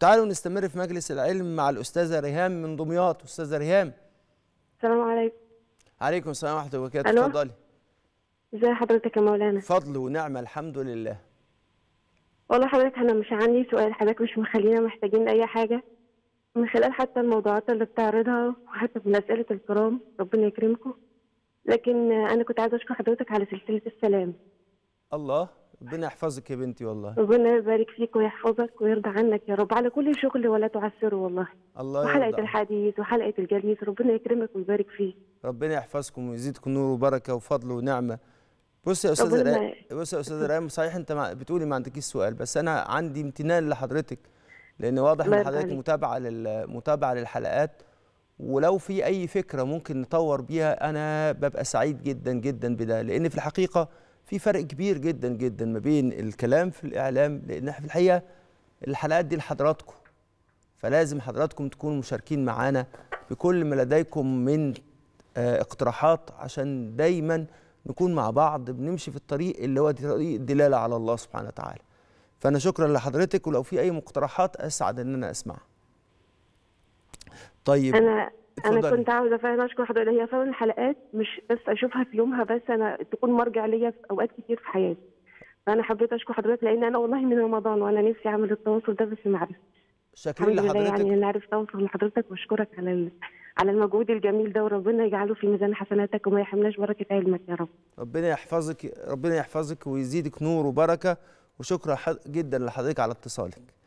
تعالوا نستمر في مجلس العلم مع الأستاذة ريهام من دمياط أستاذة ريهام السلام عليكم عليكم السلام ورحمة الله وبركاته ألو. اتفضلي ازي حضرتك يا مولانا فضل ونعمة الحمد لله والله حضرتك انا مش عندي سؤال حضرتك مش مخلينا محتاجين اي حاجه من خلال حتى الموضوعات اللي بتعرضها وحتى من اسئله الكرام ربنا يكرمكم لكن آه، انا كنت عايزه اشكر حضرتك على سلسله السلام الله ربنا يحفظك يا بنتي والله ربنا يبارك فيك ويحفظك ويرضى عنك يا رب على كل شغل ولا تعسره والله الله وحلقه يرضى الحديث وحلقه الجليس ربنا يكرمك ويبارك فيك ربنا يحفظكم ويزيدكم نور وبركة وفضل ونعمة بص يا أستاذة ربنا ريهام بص يا أستاذة ريهام صحيح أنت مع- بتقولي ما عندكيش سؤال بس أنا عندي امتنان لحضرتك لأن واضح الله إن يرضى حضرتك عليك. متابعة لل متابعة للحلقات ولو في أي فكرة ممكن نطور بيها أنا ببقى سعيد جدا جدا بده لأن في الحقيقة في فرق كبير جدا جدا ما بين الكلام في الإعلام لأن إحنا في الحقيقة الحلقات دي لحضراتكم فلازم حضراتكم تكونوا مشاركين معانا بكل ما لديكم من آه، اقتراحات عشان دايما نكون مع بعض بنمشي في الطريق اللي هو طريق الدلالة على الله سبحانه وتعالى فأنا شكرا لحضرتك ولو في أي مقترحات أسعد إن أنا أسمعها طيب انا انا اتفضلي. كنت عاوزه فعلا اشكر حضرتك هي فعلا الحلقات مش بس اشوفها في يومها بس انا تكون مرجع ليا في اوقات كتير في حياتي فانا حبيت اشكر حضرتك لان انا والله من رمضان وانا نفسي اعمل التواصل ده بس ما عرفتش شاكرين الحمد لله لحضرتك يعني انا عرفت اوصل لحضرتك واشكرك على ال... على المجهود الجميل ده وربنا يجعله في ميزان حسناتك وما يحرمناش بركه علمك يا رب ربنا يحفظك ربنا يحفظك ويزيدك نور وبركة وشكرا ح- جدا لحضرتك على اتصالك